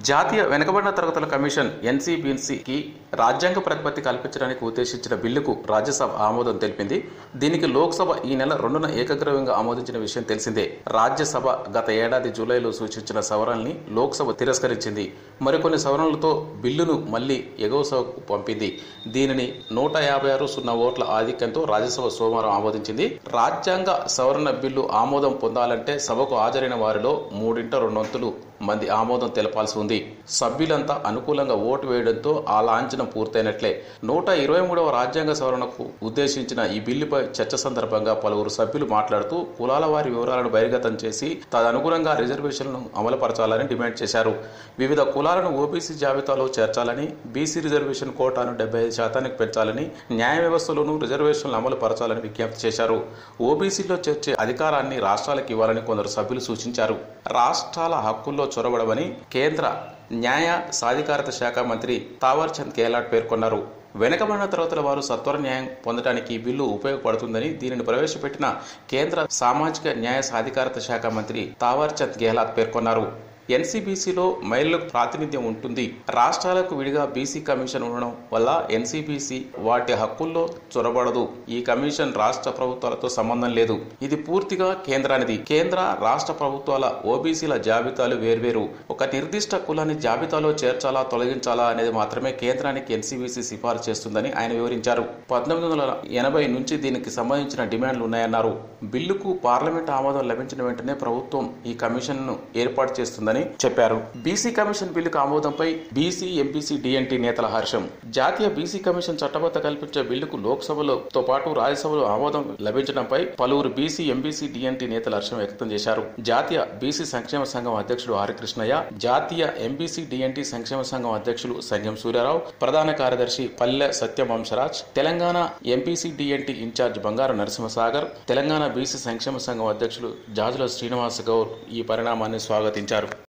జాతీయ వెనుకబడిన తరగతుల కమిషన్ ఎన్సీబీఎన్సీకి రాజ్యాంగ ప్రతిపత్తి కల్పించడానికి ఉద్దేశించిన బిల్లుకు రాజ్యసభ ఆమోదం తెలిపింది దీనికి లోక్సభ ఈ నెల రెండున ఏకగ్రీవంగా ఆమోదించిన విషయం తెలిసిందే రాజ్యసభ గత ఏడాది జూలైలో సూచించిన సవరణల్ని లోక్సభ తిరస్కరించింది మరికొన్ని సవరణలతో బిల్లును మళ్లీ ఎగువ సభకు పంపింది దీనిని నూట యాభై ఆరు సున్నా ఓట్ల ఆధిక్యంతో రాజ్యసభ సోమవారం ఆమోదించింది రాజ్యాంగ సవరణ బిల్లు ఆమోదం పొందాలంటే సభకు హాజరైన వారిలో మూడింట రెండొంతులు మంది ఆమోదం తెలపాల్సి ఉంది సభ్యులంతా అనుకూలంగా ఓటు వేయడంతో ఆ లాంఛనం పూర్తయినట్లే నూట ఇరవై మూడవ రాజ్యాంగ సవరణకు ఉద్దేశించిన ఈ బిల్లుపై చర్చ సందర్భంగా పలువురు సభ్యులు మాట్లాడుతూ కులాల వారి వివరాలను బహిర్గతం చేసి తదనుగుణంగా రిజర్వేషన్లను అమలుపరచాలని డిమాండ్ చేశారు వివిధ కులాలను ఓబీసీ జాబితాలో చేర్చాలని బీసీ రిజర్వేషన్ కోటాను డెబ్బై ఐదు శాతానికి పెంచాలని న్యాయ వ్యవస్థలోనూ రిజర్వేషన్లు అమలు పరచాలని విజ్ఞప్తి చేశారు ఓబీసీలో చేర్చే అధికారాన్ని రాష్ట్రాలకు ఇవ్వాలని కొందరు సభ్యులు సూచించారు రాష్ట్రాల హక్కుల్లో చొరబడవని కేంద్ర న్యాయ సాధికారత శాఖ మంత్రి తావర్చంద్ గెహ్లాట్ పేర్కొన్నారు వెనుకబడిన తరగతుల వారు సత్వర న్యాయం పొందడానికి ఈ బిల్లు ఉపయోగపడుతుందని దీనిని ప్రవేశపెట్టిన కేంద్ర సామాజిక న్యాయ సాధికారత శాఖ మంత్రి తావర్చంద్ గెహ్లాట్ పేర్కొన్నారు ఎన్సీబీసీలో మహిళలకు ప్రాతినిధ్యం ఉంటుంది రాష్ట్రాలకు విడిగా బీసీ కమిషన్ ఉండడం వల్ల ఎన్సీబీసీ వాటి హక్కుల్లో చొరబడదు ఈ కమిషన్ రాష్ట్ర ప్రభుత్వాలతో సంబంధం లేదు ఇది పూర్తిగా కేంద్రానిది కేంద్ర రాష్ట్ర ప్రభుత్వాల ఓబీసీల జాబితాలు వేర్వేరు ఒక నిర్దిష్ట కులాన్ని జాబితాలో చేర్చాలా తొలగించాలా అనేది మాత్రమే కేంద్రానికి ఎన్సీబీసీ సిఫారసు చేస్తుందని ఆయన వివరించారు పంతొమ్మిది వందల ఎనభై నుంచి దీనికి సంబంధించిన డిమాండ్లు ఉన్నాయన్నారు బిల్లుకు పార్లమెంట్ ఆమోదం లభించిన వెంటనే ప్రభుత్వం ఈ కమిషన్ను ఏర్పాటు చేస్తుందని చెప్పారు బీసీ కమిషన్ బిల్లుకు ఆమోదంపై బీసీ ఎంపీసీ డిఎన్టీ నేతల హర్షం జాతీయ బీసీ కమిషన్ చట్టబద్ధ కల్పించే బిల్లుకు లోక్సభలో తో పాటు రాజ్యసభలో ఆమోదం లభించడంపై పలువురు బీసీ ఎంపీసీ డిఎన్టీ నేతలు హర్షం వ్యక్తం చేశారు జాతీయ బీసీ సంక్షేమ సంఘం అధ్యక్షుడు హరికృష్ణయ్య జాతీయ ఎంపీసీ డిఎన్టీ సంక్షేమ సంఘం అధ్యక్షులు సంఘం సూర్యారావు ప్రధాన కార్యదర్శి Palle Satyam Vamsharaj Telangana MPC DNT incharge Bangaru Narasimhasagar Telangana BC సంక్షేమ సంఘం అధ్యక్షులు జాజుల శ్రీనివాస్ గౌర్ ఈ పరిణామాన్ని స్వాగతించారు